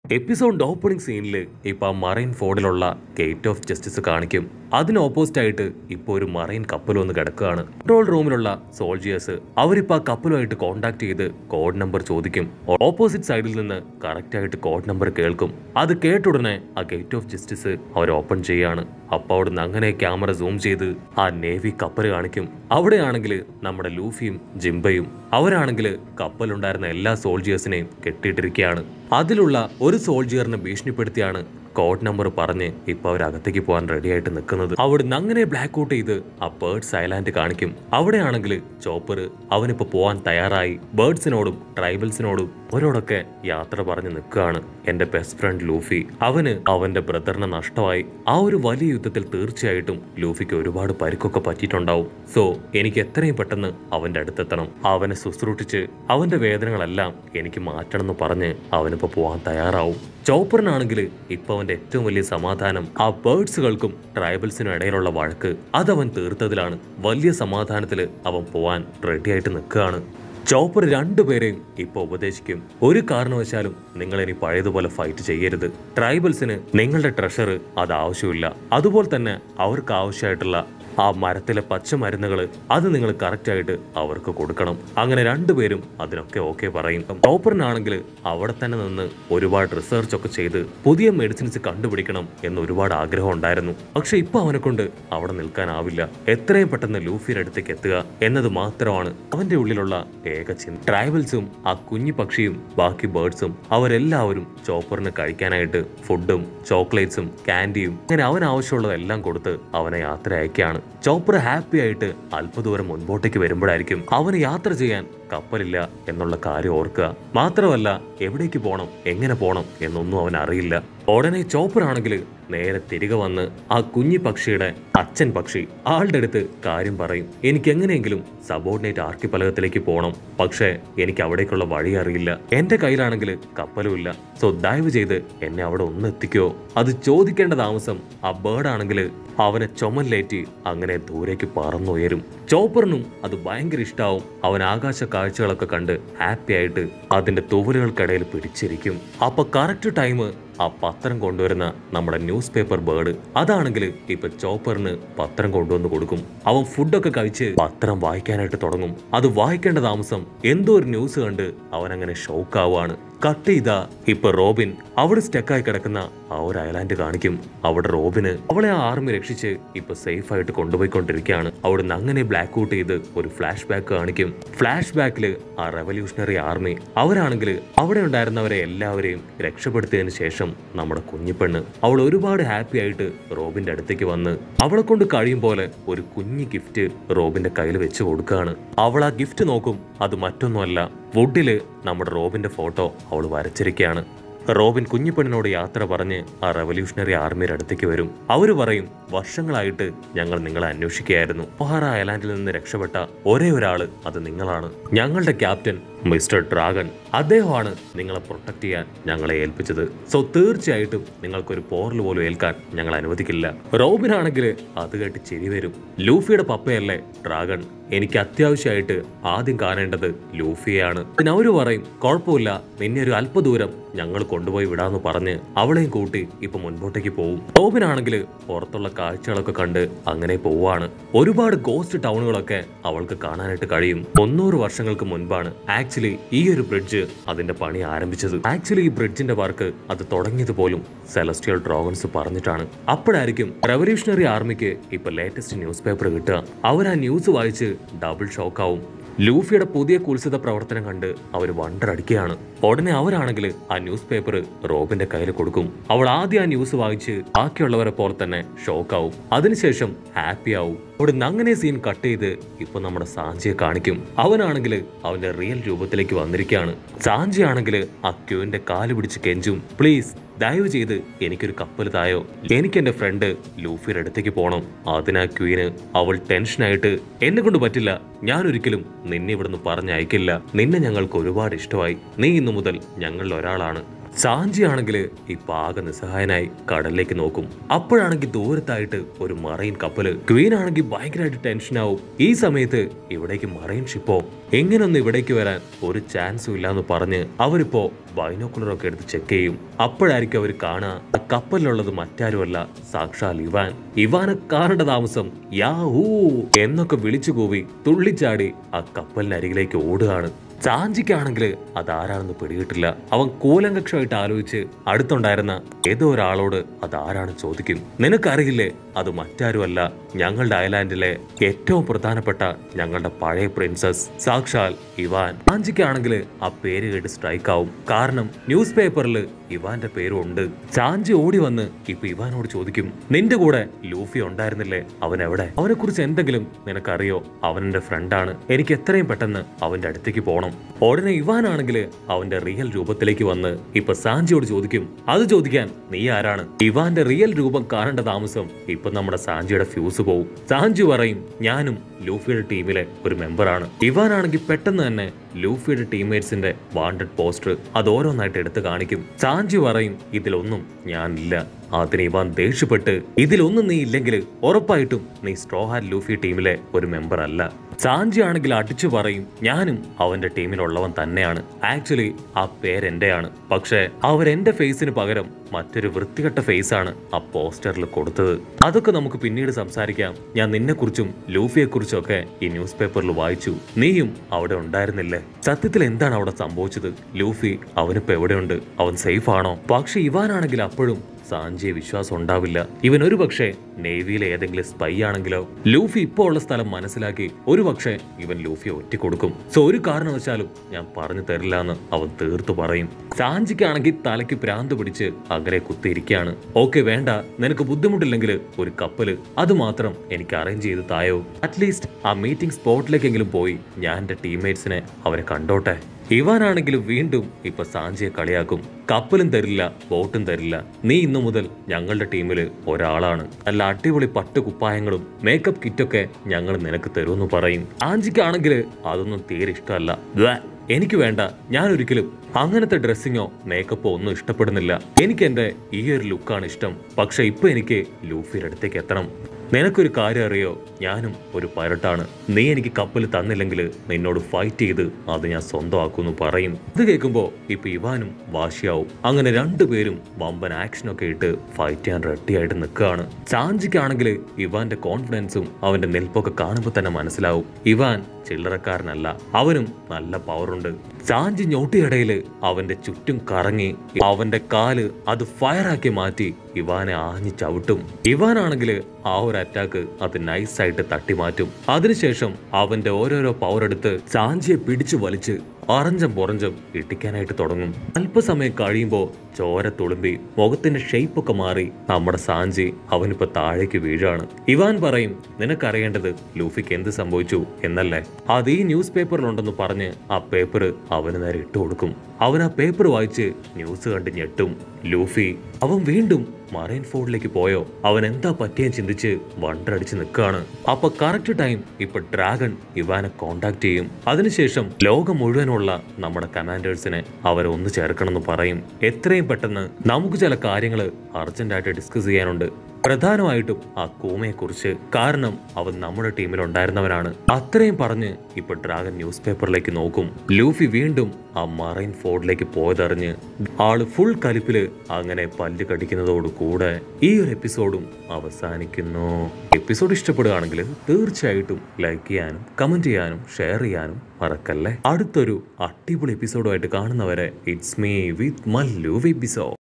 എപ്പിസോഡിന്റെ opening സീനിൽ ഇപ്പൊ ആ മറൈൻ ഫോർഡിലുള്ള ഗേറ്റ് ഓഫ് ജസ്റ്റിസ് കാണിക്കും അതിന് ഓപ്പോസിറ്റ് ആയിട്ട് ഇപ്പോൾ ഒരു മറൈൻ കപ്പൽ വന്ന് കിടക്കുകയാണ് കൺട്രോൾ റൂമിലുള്ള സോൾജിയേഴ്സ് അവരിപ്പോൾ ആ കപ്പലുമായിട്ട് കോൺടാക്ട് ചെയ്ത് കോഡ് നമ്പർ ചോദിക്കും ഓപ്പോസിറ്റ് സൈഡിൽ നിന്ന് കറക്റ്റ് ആയിട്ട് കോഡ് നമ്പർ കേൾക്കും അത് കേട്ടുടനെ ആ ഗേറ്റ് ഓഫ് ജസ്റ്റിസ് അവർ ഓപ്പൺ ചെയ്യാണ് അപ്പോൾ അവിടുന്ന് അങ്ങനെ ക്യാമറ സൂം ചെയ്ത് ആ നേവി കപ്പൽ കാണിക്കും അവിടെയാണെങ്കിൽ നമ്മുടെ ലൂഫിയും ജിംബയും അവരാണെങ്കിൽ കപ്പലുണ്ടായിരുന്ന എല്ലാ സോൾജിയേഴ്സിനെയും കെട്ടിയിട്ടിരിക്കുകയാണ് അതിലുള്ള ഒരു സോൾജിയറിനെ ഭീഷണിപ്പെടുത്തിയാണ് കോഡ് നമ്പർ പറഞ്ഞ് ഇപ്പൊ അവർ അകത്തേക്ക് പോകാൻ റെഡി ആയിട്ട് നിൽക്കുന്നത് അവിടുന്ന് അങ്ങനെ ബ്ലാക്ക് ഔട്ട് ചെയ്ത് ആ ബേർഡ്സ് ഐലാൻഡ് കാണിക്കും അവിടെയാണെങ്കിൽ ചോപ്പർ അവനിപ്പോ പോവാൻ തയ്യാറായി ബേർഡ്സിനോടും ട്രൈബൽസിനോടും അവരോടൊക്കെ യാത്ര പറഞ്ഞ് നിൽക്കുകയാണ് എന്റെ ബെസ്റ്റ് ഫ്രണ്ട് ലൂഫി അവന് അവന്റെ ബ്രദറിനെ നഷ്ടമായി ആ ഒരു വലിയ യുദ്ധത്തിൽ തീർച്ചയായിട്ടും ലൂഫിക്ക് ഒരുപാട് പരിക്കൊക്കെ പറ്റിയിട്ടുണ്ടാവും സോ എനിക്ക് എത്രയും പെട്ടെന്ന് അവന്റെ അടുത്തെത്തണം അവനെ ശുശ്രൂഷിച്ച് അവന്റെ വേദനകളെല്ലാം എനിക്ക് മാറ്റണം എന്ന് പറഞ്ഞ് അവനിപ്പോ പോവാൻ തയ്യാറാവും ചോപ്പറിനാണെങ്കിൽ ഇപ്പൊ അവന്റെ ഏറ്റവും വലിയ സമാധാനം ആ ബേർഡ്സുകൾക്കും ട്രൈബൽസിനും ഇടയിലുള്ള വഴക്ക് അതവൻ തീർത്തതിലാണ് വലിയ സമാധാനത്തിൽ അവൻ പോവാൻ റെഡിയായിട്ട് നിൽക്കുകയാണ് ചോപ്പർ രണ്ടുപേരെയും ഇപ്പൊ ഉപദേശിക്കും ഒരു കാരണവശാലും നിങ്ങൾ ഇനി പഴയതുപോലെ ഫൈറ്റ് ചെയ്യരുത് ട്രൈബൽസിന് നിങ്ങളുടെ ട്രഷർ അത് ആവശ്യമില്ല അതുപോലെ തന്നെ അവർക്ക് ആവശ്യമായിട്ടുള്ള ആ മരത്തിലെ പച്ചമരുന്നുകൾ അത് നിങ്ങൾ കറക്റ്റ് ആയിട്ട് അവർക്ക് കൊടുക്കണം അങ്ങനെ രണ്ടുപേരും അതിനൊക്കെ ഓക്കെ പറയും ടോപ്പറിനാണെങ്കിൽ അവിടെ തന്നെ നിന്ന് ഒരുപാട് റിസർച്ച് ഒക്കെ ചെയ്ത് പുതിയ മെഡിസിൻസ് കണ്ടുപിടിക്കണം എന്ന് ഒരുപാട് ആഗ്രഹം ഉണ്ടായിരുന്നു പക്ഷെ ഇപ്പൊ അവനെ കൊണ്ട് അവിടെ നിൽക്കാനാവില്ല എത്രയും പെട്ടെന്ന് ലൂഫിയുടെ അടുത്തേക്ക് എത്തുക എന്നത് മാത്രമാണ് അവന്റെ ഉള്ളിലുള്ള ഏക ചിന്ത ട്രൈബൽസും ആ കുഞ്ഞു പക്ഷിയും ബാക്കി ബേർഡ്സും അവരെല്ലാവരും ചോപ്പറിന് കഴിക്കാനായിട്ട് ഫുഡും ചോക്ലേറ്റ്സും കാൻഡിയും അങ്ങനെ അവൻ ആവശ്യമുള്ളതെല്ലാം കൊടുത്ത് അവനെ യാത്ര അയക്കുകയാണ് ചോപ്പർ ഹാപ്പി ആയിട്ട് അല്പദൂരം മുൻപോട്ടേക്ക് വരുമ്പോഴായിരിക്കും അവന് യാത്ര ചെയ്യാൻ കപ്പലില്ല എന്നുള്ള കാര്യം ഓർക്കുക മാത്രമല്ല എവിടേക്ക് പോകണം എങ്ങനെ പോകണം എന്നൊന്നും അവൻ അറിയില്ല ഉടനെ ചോപ്പർ ആണെങ്കിൽ നേരെ തിരികെ വന്ന് ആ കുഞ്ഞി പക്ഷിയുടെ അച്ഛൻ പക്ഷി ആളുടെ അടുത്ത് കാര്യം പറയും എനിക്ക് എങ്ങനെയെങ്കിലും സബോർഡിനേറ്റ് ആർക്കി പലകത്തിലേക്ക് പോകണം പക്ഷേ എനിക്ക് അവിടേക്കുള്ള വഴി അറിയില്ല എന്റെ കയ്യിലാണെങ്കിൽ കപ്പലുമില്ല സോ ദയവ് ചെയ്ത് എന്നെ അവിടെ ഒന്ന് എത്തിക്കോ അത് ചോദിക്കേണ്ട താമസം ആ ബേർഡ് ആണെങ്കിൽ അവനെ ചുമലിലേറ്റി അങ്ങനെ ദൂരേക്ക് പറന്നുയരും ചോപ്പറിനും അത് ഭയങ്കര ഇഷ്ടാവും അവൻ ആകാശ കാഴ്ചകളൊക്കെ കണ്ട് ഹാപ്പി ആയിട്ട് അതിന്റെ തൂവലുകൾക്കിടയിൽ പിടിച്ചിരിക്കും അപ്പൊ കറക്റ്റ് ടൈം ആ പത്രം കൊണ്ടുവരുന്ന നമ്മുടെ ന്യൂസ് പേപ്പർ ബേർഡ് അതാണെങ്കിൽ ഇപ്പൊ ചോപ്പറിന് പത്രം കൊണ്ടുവന്ന് കൊടുക്കും അവൻ ഫുഡൊക്കെ കഴിച്ച് പത്രം വായിക്കാനായിട്ട് തുടങ്ങും അത് വായിക്കേണ്ട താമസം എന്തോ ഒരു ന്യൂസ് കണ്ട് അവൻ അങ്ങനെ ഷോക്കാവാണ് കട്ട് ചെയ്ത ഇപ്പൊ റോബിൻ അവിടെ സ്റ്റക്കായി കിടക്കുന്ന ആ ഒരു ഐലാൻഡ് കാണിക്കും അവിടെ റോബിന് അവളെ ആ ആർമി രക്ഷിച്ച് ഇപ്പൊ സേഫ് ആയിട്ട് കൊണ്ടുപോയിക്കൊണ്ടിരിക്കുകയാണ് അവിടുന്ന് അങ്ങനെ ബ്ലാക്ക് ഔട്ട് ചെയ്ത് ഒരു ഫ്ലാഷ് ബാക്ക് കാണിക്കും ഫ്ലാഷ് ബാക്കില് ആ റെവല്യൂഷണറി ആർമി അവരാണെങ്കിൽ അവിടെ ഉണ്ടായിരുന്നവരെ എല്ലാവരെയും രക്ഷപ്പെടുത്തിയതിന് ശേഷം നമ്മുടെ കുഞ്ഞിപ്പെണ്ണ് അവൾ ഒരുപാട് ഹാപ്പി ആയിട്ട് റോബിന്റെ അടുത്തേക്ക് വന്ന് അവളെ കൊണ്ട് കഴിയും പോലെ ഒരു കുഞ്ഞി ഗിഫ്റ്റ് റോബിന്റെ കയ്യിൽ വെച്ച് കൊടുക്കുകയാണ് അവൾ ആ ഗിഫ്റ്റ് നോക്കും അത് മറ്റൊന്നുമല്ല വുഡില് നമ്മുടെ റോബിന്റെ ഫോട്ടോ അവൾ വരച്ചിരിക്കുകയാണ് റോബിൻ കുഞ്ഞിപ്പെണ്ണിനോട് യാത്ര പറഞ്ഞ് ആ റവല്യൂഷണറി ആർമിയുടെ അടുത്തേക്ക് വരും അവര് പറയും വർഷങ്ങളായിട്ട് ഞങ്ങൾ നിങ്ങളെ അന്വേഷിക്കുകയായിരുന്നു ഒഹാറ ഐലാൻഡിൽ നിന്ന് രക്ഷപ്പെട്ട ഒരേ ഒരാള് അത് നിങ്ങളാണ് ഞങ്ങളുടെ ക്യാപ്റ്റൻ മിസ്റ്റർ ഡ്രാഗൺ അദ്ദേഹമാണ് നിങ്ങളെ പ്രൊട്ടക്ട് ചെയ്യാൻ ഞങ്ങളെ ഏൽപ്പിച്ചത് സോ തീർച്ചയായിട്ടും നിങ്ങൾക്കൊരു പോറൽ പോലും ഏൽക്കാൻ ഞങ്ങൾ അനുവദിക്കില്ല റോബിൻ ആണെങ്കിൽ അത് കേട്ട് ചിരി വരും ലൂഫിയുടെ പപ്പയല്ലേ ഡ്രാഗൺ എനിക്ക് അത്യാവശ്യമായിട്ട് ആദ്യം കാണേണ്ടത് ലൂഫിയെയാണ് പിന്നെ അവര് പറയും കുഴപ്പമില്ല നിന്നെ ഒരു അല്പദൂരം ഞങ്ങൾ കൊണ്ടുപോയി വിടാന്ന് പറഞ്ഞ് അവളെയും കൂട്ടി ഇപ്പൊ മുൻപോട്ടേക്ക് പോവും ടോബിനാണെങ്കിൽ പുറത്തുള്ള കാഴ്ചകളൊക്കെ കണ്ട് അങ്ങനെ പോവാണ് ഒരുപാട് ഗോസ്റ്റ് ടൗണുകളൊക്കെ അവൾക്ക് കാണാനായിട്ട് കഴിയും മുന്നൂറ് വർഷങ്ങൾക്ക് മുൻപാണ് ആക്ച്വലി ഈ ഒരു ബ്രിഡ്ജ് അതിന്റെ പണി ആരംഭിച്ചത് ആക്ച്വലി ഈ ബ്രിഡ്ജിന്റെ വർക്ക് അത് തുടങ്ങിയത് പോലും സെലസ്റ്റിയൽ ഡ്രാഗൺസ് പറഞ്ഞിട്ടാണ് അപ്പോഴായിരിക്കും റെവല്യൂഷണറി ആർമിക്ക് ഇപ്പൊ ലേറ്റസ്റ്റ് ന്യൂസ് പേപ്പർ കിട്ടുക അവർ ആ ന്യൂസ് വായിച്ച് ഡബിൾ ഷോക്കാവും ലൂഫിയുടെ പുതിയ കുത്സിത പ്രവർത്തനം കണ്ട് അവർ വണ്ടറടിക്കുകയാണ് ഉടനെ അവരാണെങ്കിൽ ആ ന്യൂസ് പേപ്പർ റോബിന്റെ കയ്യിൽ കൊടുക്കും അവൾ ആദ്യം ആ ന്യൂസ് വായിച്ച് ബാക്കിയുള്ളവരെ പോലെ തന്നെ ഷോക്കാവും അതിനുശേഷം ഹാപ്പി ആവും അവിടുന്ന് അങ്ങനെ സീൻ കട്ട് ചെയ്ത് ഇപ്പൊ നമ്മുടെ സാഞ്ചിയെ കാണിക്കും അവനാണെങ്കിൽ അവന്റെ റിയൽ രൂപത്തിലേക്ക് വന്നിരിക്കുകയാണ് സാഞ്ചി ആണെങ്കിൽ ആ ക്യൂവിന്റെ കാല് പിടിച്ച് കെഞ്ചും പ്ലീസ് ദയവ് ചെയ്ത് എനിക്കൊരു കപ്പൽ തായോ എനിക്ക് എന്റെ ഫ്രണ്ട് ലൂഫിയുടെ അടുത്തേക്ക് പോകണം അതിനാ ക്വീന് അവൾ ടെൻഷനായിട്ട് എന്നെ കൊണ്ട് പറ്റില്ല ഞാൻ ഒരിക്കലും നിന്നെ ഇവിടുന്ന് പറഞ്ഞയക്കില്ല നിന്നെ ഞങ്ങൾക്ക് ഒരുപാട് ഇഷ്ടമായി നീ ഇന്നു മുതൽ ഞങ്ങളിൽ ഒരാളാണ് സാഞ്ചി ആണെങ്കിൽ ഇപ്പൊ ആകെ നിസ്സഹായനായി കടലിലേക്ക് നോക്കും അപ്പോഴാണെങ്കിൽ ദൂരത്തായിട്ട് ഒരു മറൈൻ കപ്പല് ക്വീൻ ആണെങ്കിൽ ഭയങ്കരമായിട്ട് ടെൻഷനാവും ഈ സമയത്ത് ഇവിടേക്ക് മറൈൻ ഷിപ്പോ എങ്ങനൊന്നും ഇവിടേക്ക് വരാൻ ഒരു ചാൻസും ഇല്ലാന്ന് പറഞ്ഞ് അവരിപ്പോ ബൈനോക്കുലറൊക്കെ എടുത്ത് ചെക്ക് ചെയ്യും അപ്പോഴായിരിക്കും അവർ കാണുക ആ കപ്പലിലുള്ളത് മറ്റാരുമല്ല സാക്ഷാൽ ഇവാൻ ഇവാനെ കാണേണ്ട താമസം യാഹൂ എന്നൊക്കെ വിളിച്ചു കൂവി തുള്ളിച്ചാടി ആ കപ്പലിനരികിലേക്ക് ഓടുകയാണ് ചാഞ്ചിക്കാണെങ്കിൽ അതാരാണെന്ന് പിടികിട്ടില്ല അവൻ കൂലങ്കക്ഷമായിട്ട് ആലോചിച്ച് അടുത്തുണ്ടായിരുന്ന ഏതോ ഒരാളോട് അതാരാണ് ചോദിക്കും നിനക്കറിയില്ലേ അത് മറ്റാരുമല്ല ഞങ്ങളുടെ ഐലാൻഡിലെ ഏറ്റവും പ്രധാനപ്പെട്ട ഞങ്ങളുടെ പഴയ പ്രിൻസസ് സാക്ഷാൽ ഇവാൻ ചാഞ്ചിക്കാണെങ്കിൽ ആ പേര് കേട്ട് സ്ട്രൈക്ക് ആവും കാരണം ന്യൂസ് പേപ്പറിൽ ഇവാന്റെ പേരും ഉണ്ട് ചാഞ്ചി ഓടി വന്ന് ഇപ്പൊ ഇവാനോട് ചോദിക്കും നിന്റെ കൂടെ ലൂഫി ഉണ്ടായിരുന്നില്ലേ അവൻ എവിടെ അവനെ കുറിച്ച് എന്തെങ്കിലും നിനക്കറിയോ അവൻ എന്റെ ഫ്രണ്ടാണ് എനിക്ക് എത്രയും പെട്ടെന്ന് അവന്റെ അടുത്തേക്ക് പോകണം ഉടനെ ഇവാനാണെങ്കിൽ അവന്റെ റിയൽ രൂപത്തിലേക്ക് വന്ന് ഇപ്പൊ സാഞ്ചിയോട് ചോദിക്കും അത് ചോദിക്കാൻ നീ ആരാണ് ഇവാന്റെ റിയൽ രൂപം കാണേണ്ട താമസം ഇപ്പൊ നമ്മുടെ സാഞ്ചിയുടെ ഫ്യൂസ് പോവും സാഞ്ചി പറയും ഞാനും ലൂഫിയുടെ ടീമിലെ ഒരു മെമ്പറാണ് ഇവാനാണെങ്കിൽ പെട്ടെന്ന് തന്നെ ലൂഫിയുടെ ടീംമേറ്റ്സിന്റെ വാണ്ടഡ് പോസ്റ്റർ അത് ഓരോന്നായിട്ട് എടുത്ത് കാണിക്കും സാഞ്ചി പറയും ഇതിലൊന്നും ഞാനില്ല അതിന് ഇവാൻ ദേഷ്യപ്പെട്ട് ഇതിലൊന്നും നീ ഇല്ലെങ്കിൽ ഉറപ്പായിട്ടും നീ സ്ട്രോ ഹാറ്റ് ലൂഫി ടീമിലെ ഒരു മെമ്പർ അല്ല സാഞ്ചി ആണെങ്കിൽ അടിച്ചു പറയും ഞാനും അവന്റെ ടീമിലുള്ളവൻ തന്നെയാണ് ആക്ച്വലി ആ പേരെന്റെയാണ് പക്ഷേ അവരെന്റെ ഫേസിന് പകരം മറ്റൊരു വൃത്തികെട്ട ഫേസാണ് ആ പോസ്റ്ററിൽ കൊടുത്തത് അതൊക്കെ നമുക്ക് പിന്നീട് സംസാരിക്കാം ഞാൻ നിന്നെക്കുറിച്ചും ലൂഫിയെക്കുറിച്ചും ഒക്കെ ഈ ന്യൂസ് പേപ്പറിൽ വായിച്ചു നീയും അവിടെ ഉണ്ടായിരുന്നില്ലേ സത്യത്തിൽ എന്താണ് അവിടെ സംഭവിച്ചത് ലൂഫി അവനിപ്പോ എവിടെയുണ്ട് അവൻ സേഫ് ആണോ പക്ഷെ ഇവാനാണെങ്കിൽ അപ്പോഴും സാഞ്ചിയെ വിശ്വാസം ഉണ്ടാവില്ല ഇവൻ ഒരു പക്ഷേ നേവിയിലെ ഏതെങ്കിലും സ്പൈ ആണെങ്കിലോ ലൂഫി ഇപ്പോൾ ഉള്ള സ്ഥലം മനസ്സിലാക്കി ഒരു പക്ഷേ ഇവൻ ലൂഫിയെ ഒറ്റിക്കൊടുക്കും സോ ഒരു കാരണവശാലും ഞാൻ പറഞ്ഞു തരില്ല എന്ന് അവൻ തീർത്തു പറയും സാഞ്ചിക്കാണെങ്കിൽ തലയ്ക്ക് ഭ്രാന്ത് പിടിച്ച് അങ്ങനെ കുത്തിയിരിക്കുകയാണ് ഓക്കെ വേണ്ട നിനക്ക് ബുദ്ധിമുട്ടില്ലെങ്കിൽ ഒരു കപ്പല് അത് മാത്രം എനിക്ക് അറേഞ്ച് ചെയ്ത് തായോ അറ്റ്ലീസ്റ്റ് ആ മീറ്റിംഗ് സ്പോട്ടിലേക്കെങ്കിലും പോയി ഞാൻ എൻ്റെ ടീംമേറ്റ്സിനെ അവരെ കണ്ടോട്ടെ ഇവാനാണെങ്കിലും വീണ്ടും ഇപ്പൊ സാഞ്ചിയെ കളിയാക്കും കപ്പലും തരില്ല ബോട്ടും തരില്ല നീ ഇന്നു മുതൽ ഞങ്ങളുടെ ടീമിൽ ഒരാളാണ് നല്ല അടിപൊളി പട്ട് കുപ്പായങ്ങളും മേക്കപ്പ് കിറ്റൊക്കെ ഞങ്ങൾ നിനക്ക് തരുമെന്ന് പറയും ആഞ്ചിക്കാണെങ്കിൽ അതൊന്നും തീരെ ഇഷ്ടമല്ല ദ്വാ. എനിക്ക് വേണ്ട ഞാൻ ഒരിക്കലും അങ്ങനത്തെ ഡ്രസ്സിങ്ങോ മേക്കപ്പോ ഒന്നും ഇഷ്ടപ്പെടുന്നില്ല എനിക്ക് എന്റെ ഈ ഒരു ലുക്കാണ് ഇഷ്ടം പക്ഷെ ഇപ്പൊ എനിക്ക് ലൂഫിയുടെ അടുത്തേക്ക് എത്തണം നിനക്കൊരു കാര്യം അറിയോ ഞാനും ഒരു പൈലറ്റാണ് നീ എനിക്ക് കപ്പൽ തന്നില്ലെങ്കിൽ നിന്നോട് ഫൈറ്റ് ചെയ്ത് അത് ഞാൻ സ്വന്തമാക്കുമെന്ന് പറയും ഇത് കേൾക്കുമ്പോ ഇപ്പൊ ഇവാനും വാശിയാവും അങ്ങനെ രണ്ടുപേരും വമ്പൻ ആക്ഷനൊക്കെ ഇട്ട് ഫൈറ്റ് ചെയ്യാൻ റെഡിയായിട്ട് നിൽക്കുകയാണ് ചാഞ്ചിക്കാണെങ്കിൽ ഇവാന്റെ കോൺഫിഡൻസും അവന്റെ നിൽപ്പൊക്കെ കാണുമ്പോൾ തന്നെ മനസ്സിലാവും ഇവാൻ ചില്ലറക്കാരനല്ല അവനും നല്ല പവറുണ്ട് ചാഞ്ചി ഞൊട്ടിയിടയിൽ അവന്റെ ചുറ്റും കറങ്ങി അവന്റെ കാല് അത് ഫയറാക്കി മാറ്റി ഇവാനെ ആഞ്ഞു ചവിട്ടും ഇവാനാണെങ്കിൽ ആ ഒരു അറ്റാക്ക് അത് നൈസായിട്ട് തട്ടി മാറ്റും അതിനുശേഷം അവന്റെ ഓരോരോ പവർ എടുത്ത് ചാഞ്ചിയെ പിടിച്ചു വലിച്ച് അറഞ്ചം പുറഞ്ചം ഇട്ടിക്കാനായിട്ട് തുടങ്ങും അല്പസമയം കഴിയുമ്പോൾ ചോര തുളുമ്പി മുഖത്തിന്റെ ഷേപ്പൊക്കെ മാറി നമ്മുടെ സാഞ്ചി അവനിപ്പോ താഴേക്ക് വീഴാണ് ഇവാൻ പറയും നിനക്കറിയേണ്ടത് ലൂഫിക്ക് എന്ത് സംഭവിച്ചു എന്നല്ലേ അത് ഈ ന്യൂസ് പേപ്പറിലുണ്ടെന്ന് പറഞ്ഞ് ആ പേപ്പർ അവന് നേരെ ഇട്ടു കൊടുക്കും അവൻ ആ പേപ്പർ വായിച്ച് ന്യൂസ് കണ്ട് ഞെട്ടും ലൂഫി അവൻ വീണ്ടും മറൈൻ ഫോർഡിലേക്ക് പോയോ അവൻ എന്താ പറ്റിയെന്ന് ചിന്തിച്ച് വണ്ടടിച്ച് നിൽക്കുകയാണ് അപ്പൊ കറക്റ്റ് ടൈം ഇപ്പൊ ഡ്രാഗൺ ഇവാനെ കോണ്ടാക്ട് ചെയ്യും അതിനുശേഷം ലോകം മുഴുവനുള്ള നമ്മുടെ കമാൻഡേഴ്സിനെ അവരെ ഒന്ന് ചേർക്കണമെന്ന് പറയും എത്രയും പെട്ടെന്ന് നമുക്ക് ചില കാര്യങ്ങൾ അർജന്റായിട്ട് ഡിസ്കസ് ചെയ്യാനുണ്ട് പ്രധാനമായിട്ടും ആ കൂമയെ കുറിച്ച് കാരണം അവൻ നമ്മുടെ ടീമിൽ ഉണ്ടായിരുന്നവനാണ് അത്രയും പറഞ്ഞ് ഇപ്പൊ ഡ്രാഗൺ ന്യൂസ് പേപ്പറിലേക്ക് നോക്കും ലൂഫി വീണ്ടും ആ മറൈൻ ഫോർഡിലേക്ക് പോയതറിഞ്ഞ് ആള് ഫുൾ കലിപ്പില് അങ്ങനെ പല്ല് കടിക്കുന്നതോട് കൂടെ ഈ ഒരു എപ്പിസോഡും അവസാനിക്കുന്നു എപ്പിസോഡ് ഇഷ്ടപ്പെടുകയാണെങ്കിൽ തീർച്ചയായിട്ടും ലൈക്ക് ചെയ്യാനും കമന്റ് ചെയ്യാനും ഷെയർ ചെയ്യാനും മറക്കല്ലേ അടുത്തൊരു അടിപൊളി എപ്പിസോഡുമായിട്ട് കാണുന്നവരെ it's me with Mallu episode